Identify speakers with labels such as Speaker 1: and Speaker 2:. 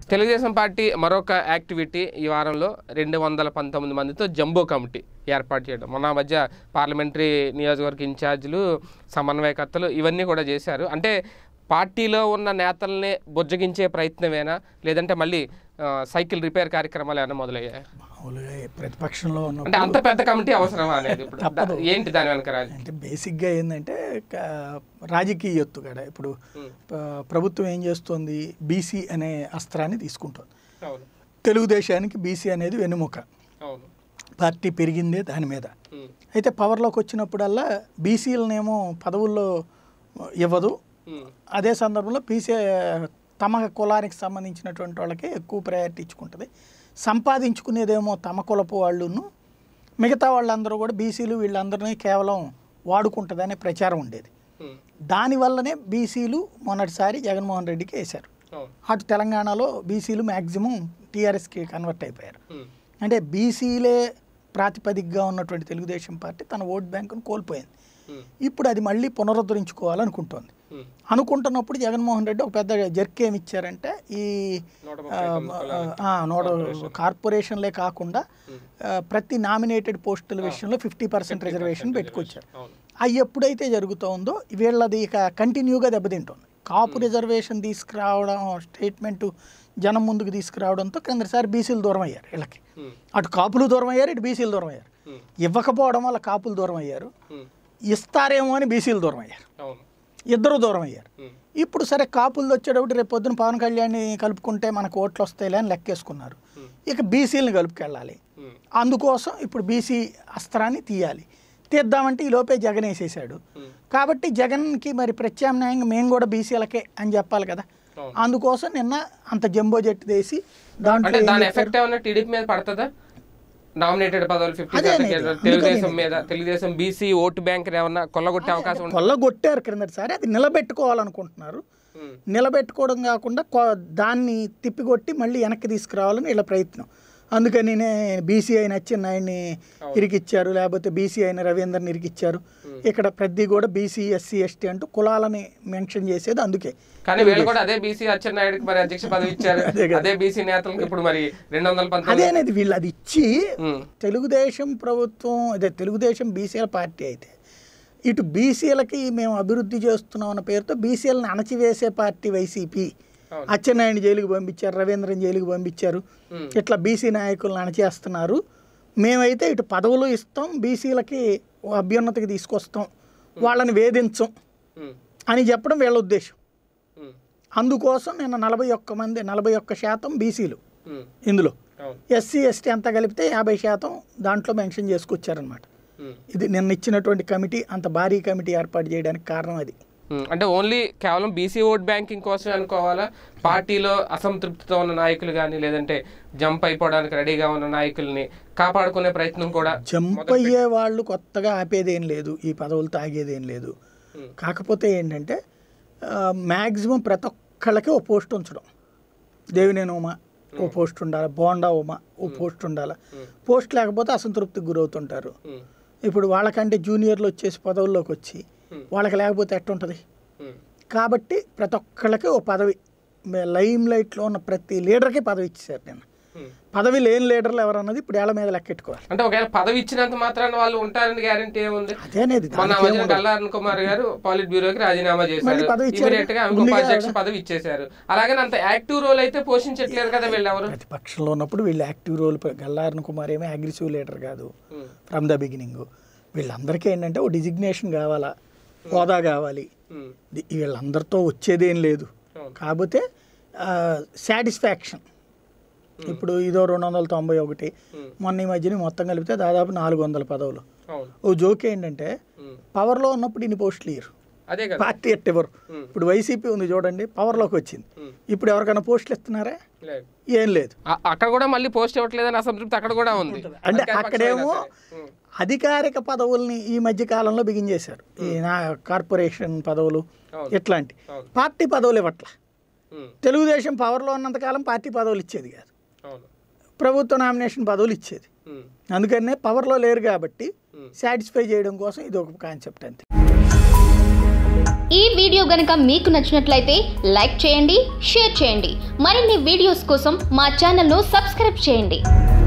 Speaker 1: Telugu Desam party మరొక activity ఈ వారంలో రెండు వందల పంతొమ్మిది మందితో జంబో కమిటీ ఏర్పాటు చేయడం మొన్న మధ్య పార్లమెంటరీ నియోజకవర్గ ఇన్ఛార్జీలు సమన్వయకర్తలు ఇవన్నీ కూడా చేశారు అంటే పార్టీలో ఉన్న నేతల్ని బుజ్జగించే ప్రయత్నమేనా లేదంటే మళ్ళీ ఆ, సైకిల్ రిపేర్ కార్యక్రమాలు ఏమైనా మొదలయ్యాయి
Speaker 2: మామూలుగా ఈ ప్రతిపక్షంలో
Speaker 1: అంటే
Speaker 2: ఉన్నప్పుడు
Speaker 1: అంత పెద్ద కమిటీ అవసరమా అనేది ఇప్పుడు
Speaker 2: తప్పదు.
Speaker 1: దా- ఏంటి దాని వెనక రాజు
Speaker 2: అంటే బేసిక్గా ఏంటంటే క- రాజకీయ ఎత్తుగడ ఇప్పుడు ప- ప్రభుత్వం ఏం చేస్తుంది బీసీ అనే అస్త్రాన్ని తీసుకుంటుంది
Speaker 1: అవును
Speaker 2: తెలుగుదేశానికి బీసీ అనేది వెన్నుముక
Speaker 1: అవును
Speaker 2: పార్టీ పెరిగిందే దాని మీద
Speaker 1: ఉమ్,
Speaker 2: అయితే పవర్లోకి వచ్చినప్పుడల్లా బీసీలనేమో పదవుల్లో ఇవ్వదు
Speaker 1: ఉమ్,
Speaker 2: అదే సందర్భంలో పీసీ తమ కులానికి సంబంధించినటువంటి వాళ్ళకి ఎక్కువ ప్రయారిటీ ఇచ్చుకుంటుంది సంపాదించుకునేదేమో తమ కులపు వాళ్ళును మిగతా వాళ్ళందరూ కూడా బీసీలు వీళ్ళందరినీ కేవలం వాడుకుంటుందనే ప్రచారం ఉండేది
Speaker 1: ఉమ్,
Speaker 2: దానివల్లనే బీసీలు మొన్నటిసారి జగన్మోహన్ రెడ్డికి వేశారు
Speaker 1: అవును
Speaker 2: అటు తెలంగాణలో బీసీలు మ్యాక్సిమం టీఆర్ఎస్కి కన్వర్ట్ అయిపోయారు
Speaker 1: ఉమ్,
Speaker 2: అంటే బీసీలే ప్రాతిపదికగా ఉన్నటువంటి తెలుగుదేశం పార్టీ తన ఓట్ బ్యాంకును కోల్పోయింది
Speaker 1: ఉమ్,
Speaker 2: ఇప్పుడు అది మళ్ళీ పునరుద్ధరించుకోవాలనుకుంటోంది
Speaker 1: ఉమ్.
Speaker 2: అనుకుంటున్నప్పుడు జగన్మోహన్ రెడ్డి ఒక పెద్ద జర్క్ ఏమి ఇచ్చారంటే ఈ
Speaker 1: నూట
Speaker 2: ఆ,
Speaker 1: ముప్పై తొమ్మిది
Speaker 2: ఆ, నోడ కార్పొరేషన్లే కాకుండా ఆ, ప్రతి నామినేటెడ్ పోస్టుల విషయంలో ఫిఫ్టీ పర్సెంట్ రిజర్వేషన్ పెట్టుకొచ్చారు
Speaker 1: అవును
Speaker 2: అవి ఎప్పుడైతే జరుగుతుందో వీళ్ళది ఇక కంటిన్యూగా దెబ్బతింటుంది కాపు రిజర్వేషన్ తీసుకురావడం స్టేట్మెంట్ జనం ముందుకు తీసుకురావడంతో క్రిందసారి బీసీలు దూరం అయ్యారు వీళ్ళకి
Speaker 1: ఉమ్,
Speaker 2: అటు కాపులు దూరం అయ్యారు ఇటు బీసీలు దూరం అయ్యారు
Speaker 1: ఉమ్,
Speaker 2: ఇవ్వకపోవడం వల్ల కాపులు దూరం అయ్యారు
Speaker 1: ఉమ్,
Speaker 2: ఇస్తారేమో అని బీసీలు దూరం అయ్యారు
Speaker 1: అవును
Speaker 2: ఇద్దరు దూరం అయ్యారు
Speaker 1: ఉమ్,
Speaker 2: ఇప్పుడు సరే కాపులు వచ్చేటప్పుడు రేపు పొద్దున పవన్ కళ్యాణ్ని కలుపుకుంటే మనకు ఓట్లు వస్తాయిలే అని లెక్కేసుకున్నారు
Speaker 1: ఉమ్,
Speaker 2: ఇక బీసీలను కలుపుకెళ్ళాలి
Speaker 1: ఉమ్,
Speaker 2: అందుకోసం ఇప్పుడు బీసీ అస్త్రాన్ని తీయాలి తీద్దామంటే ఈ లోపే జగన్ వేసేసాడు
Speaker 1: ఉమ్,
Speaker 2: కాబట్టి జగన్కి మరి ప్రత్యామ్నాయంగా మేము కూడా బీసీలకే అని చెప్పాలి కదా
Speaker 1: అవును.
Speaker 2: అందుకోసం నిన్న అంత జంబో జట్టు వేసి దాంట్లో
Speaker 1: అంటే
Speaker 2: ఏం
Speaker 1: దాని
Speaker 2: చెప్పారు?
Speaker 1: ఎఫెక్ట్ ఏమన్నా టీడీపీ మీద పడుతుందా నామినేటెడ్ పదవులు ఫిఫ్టీ
Speaker 2: అదే అనేది.
Speaker 1: తెలుగుదేశం
Speaker 2: అందుకని
Speaker 1: మీద తెలుగుదేశం బీసీ ఓటు బ్యాంక్ ఏమన్నా కొల్లగొట్టే అవకాశం ఉంటుంది
Speaker 2: కొల్లగొట్టారు క్రిందటిసారి అది నిలబెట్టుకోవాలనుకుంటున్నారు
Speaker 1: ఉమ్,
Speaker 2: నిలబెట్టుకోవడం కాకుండా కొ- దాన్ని తిప్పికొట్టి మళ్ళీ వెనక్కి తీసుకురావాలని వీళ్ళ ప్రయత్నం అందుకని బీసీ అయిన అచ్చెన్నాయుడిని ఇరికిచ్చారు లేకపోతే బీసీ అయిన రవీందర్ని ఇరికిచ్చారు ఇక్కడ ప్రతి కూడా బీసీ ఎస్సీ ఎస్టీ అంటూ కులాలని మెన్షన్ చేసేది అందుకే
Speaker 1: కానీ వీళ్ళు కూడా అదే బీసీ అచ్చెన్నాయుడికి మరి అధ్యక్ష పదవి ఇచ్చారు
Speaker 2: అదే కదా.
Speaker 1: అదే బీసీ నేతలకు ఇప్పుడు మరి రెండు వందల పంతొమ్మిది
Speaker 2: అదే అనేది వీళ్ళు అది ఇచ్చి
Speaker 1: ఉమ్,
Speaker 2: తెలుగుదేశం ప్రభుత్వం అదే తెలుగుదేశం బీసీల పార్టీ అయితే ఇటు బీసీలకి మేము అభివృద్ధి చేస్తున్నాం అన్న పేరుతో బీసీలను అణచివేసే పార్టీ వైసీపీ
Speaker 1: అవును.
Speaker 2: అచ్చెన్నాయుడిని జైలుకి పంపించారు రవీంద్రని జైలుకి పంపించారు
Speaker 1: ఉమ్,
Speaker 2: ఇట్లా బీసీ నాయకులను అణచేస్తున్నారు మేమైతే ఇటు పదవులు ఇస్తాం బీసీలకి అభ్యున్నతికి తీసుకొస్తాం వాళ్ళని వేధించం
Speaker 1: ఉమ్,
Speaker 2: అని చెప్పడం వీళ్ళ ఉద్దేశం
Speaker 1: ఉమ్,
Speaker 2: అందుకోసం నిన్న నలభై ఒక్క మంది నలభై ఒక్క శాతం బీసీలు
Speaker 1: ఉమ్,
Speaker 2: ఇందులో
Speaker 1: అవును
Speaker 2: ఎస్సీ ఎస్టీ అంతా కలిపితే యాభై శాతం దాంట్లో మెన్షన్ చేసుకొచ్చారనమాట
Speaker 1: ఉమ్,
Speaker 2: ఇది నిన్న ఇచ్చినటువంటి కమిటీ అంత భారీ కమిటీ ఏర్పాటు చేయడానికి కారణం అది
Speaker 1: ఉమ్, అంటే ఓన్లీ కేవలం బీసీ ఓట్ బ్యాంకింగ్ కోసమే అనుకోవాలా పార్టీలో అసంతృప్తితో ఉన్న నాయకులు కానీ లేదంటే జంప్ అయిపోవడానికి రెడీగా ఉన్న నాయకుల్ని కాపాడుకునే ప్రయత్నం కూడా
Speaker 2: జంప్ అయ్యే వాళ్ళు కొత్తగా ఆపేదేం లేదు ఈ పదవులు తాగేదేం లేదు
Speaker 1: ఉమ్,
Speaker 2: కాకపోతే ఏంటంటే మ్యాక్సిమం ప్రతి ఒక్కళ్ళకి ఓ పోస్ట్ ఉంచడం దేవినేని ఉమ ఓ పోస్ట్ ఉండాలి బోండా ఉమ ఓ పోస్ట్ ఉండాలి
Speaker 1: ఉమ్,
Speaker 2: పోస్ట్ లేకపోతే అసంతృప్తికి గురవుతుంటారు
Speaker 1: ఉమ్,
Speaker 2: ఇప్పుడు వాళ్ళకంటే జూనియర్లు వచ్చేసి పదవుల్లోకి వచ్చి
Speaker 1: ఉమ్,
Speaker 2: వాళ్ళకి లేకపోతే ఎట్టుంటుంది
Speaker 1: ఉమ్,
Speaker 2: కాబట్టి ప్రతి ఒక్కళ్ళకి ఓ పదవి లైమ్ లైట్లో ఉన్న ప్రతి లీడర్కి పదవి ఇచ్చేసారు నేను
Speaker 1: ఉమ్.
Speaker 2: పదవి లేని లీడర్లు ఎవరన్నది ఇప్పుడు ఏళ్ళ మీద లెక్కెట్టుకోవాలి
Speaker 1: అంటే ఒకవేళ పదవి ఇచ్చినంత మాత్రాన వాళ్ళు ఉంటారని గ్యారంటీ ఏముంది
Speaker 2: అదే అనేది
Speaker 1: మొన్న
Speaker 2: దానికి
Speaker 1: మధ్యన
Speaker 2: ఏముండదు.
Speaker 1: కల్లారన్ కుమార్ గారు పాలిట్ బ్యూరోకి రాజీనామా చేశారు
Speaker 2: మళ్ళీ పదవి ఇచ్చారు.
Speaker 1: ఇమీడియట్ గా ఆమెకు
Speaker 2: ముందుగా
Speaker 1: ఉపాధ్యక్ష
Speaker 2: ఆవిడ-
Speaker 1: పదవి ఇచ్చేశారు అలాగే అంత యాక్టివ్ రోల్ అయితే పోషించట్లేదు కదా వీళ్ళు ఎవరు
Speaker 2: ప్రతిపక్షంలో ఉన్నప్పుడు వీళ్ళు యాక్టివ్ రోల్ గల్లారన్ కుమార్ ఏమీ అగ్రెసివ్ లీడర్ కాదు
Speaker 1: ఉమ్,
Speaker 2: ఫ్రమ్ ద బిగినింగ్ వీళ్ళందరికీ ఏంటంటే ఓ డిజిగ్నేషన్ కావాలా హోదా కావాలి
Speaker 1: ఉమ్,
Speaker 2: ది- వీళ్ళందరితో వచ్చేదేం లేదు
Speaker 1: అవును.
Speaker 2: కాకపోతే సాటిస్ఫాక్షన్ ఇప్పుడు ఇదో రెండు వందల తొంభై ఒకటి
Speaker 1: ఉమ్,
Speaker 2: మొన్న ఈ మధ్యన మొత్తం కలిపితే దాదాపు నాలుగు వందల పదవులు
Speaker 1: అవును
Speaker 2: ఓ జోక్ ఏంటంటే
Speaker 1: ఉమ్,
Speaker 2: పవర్లో ఉన్నప్పుడు ఇన్ని పోస్టులు ఇయ్యరు
Speaker 1: అదే కదా
Speaker 2: పార్టీ ఎట్టెవరు
Speaker 1: ఉమ్,
Speaker 2: ఇప్పుడు వైసీపీ ఉంది చూడండి పవర్లోకి వచ్చింది
Speaker 1: ఉమ్,
Speaker 2: ఇప్పుడు ఎవరికైనా పోస్టులు ఇస్తున్నారా
Speaker 1: లేదు
Speaker 2: ఏం లేదు
Speaker 1: అ- అక్కడ కూడా మళ్ళీ పోస్ట్ ఇవ్వట్లేదని అసంతృప్తి అక్కడ కూడా ఉంది
Speaker 2: అంటే
Speaker 1: అధికార
Speaker 2: అక్కడేమో
Speaker 1: పక్షమైనా సరే. ఉమ్,
Speaker 2: అధికారిక పదవుల్ని ఈ మధ్య కాలంలో బిగించేశారు ఈ నా కార్పొరేషన్ పదవులు
Speaker 1: అవును.
Speaker 2: ఇట్లాంటి
Speaker 1: అవును
Speaker 2: పార్టీ పదవులు ఇవ్వట్ల
Speaker 1: ఉమ్,
Speaker 2: తెలుగుదేశం పవర్లో ఉన్నంతకాలం పార్టీ పదవులు ఇచ్చేది కాదు
Speaker 1: అవును
Speaker 2: ప్రభుత్వ నామినేషన్ పదవులు ఇచ్చేది
Speaker 1: ఉమ్,
Speaker 2: అందుకనే పవర్లో లేరు కాబట్టి
Speaker 1: ఉమ్.
Speaker 2: సాటిస్ఫై చేయడం కోసం ఇది ఒక కాన్సెప్ట్ అంతే
Speaker 3: ఈ వీడియో గనుక మీకు నచ్చినట్లయితే లైక్ చేయండి షేర్ చేయండి మరిన్ని వీడియోస్ కోసం మా ఛానల్ను సబ్స్క్రైబ్ చేయండి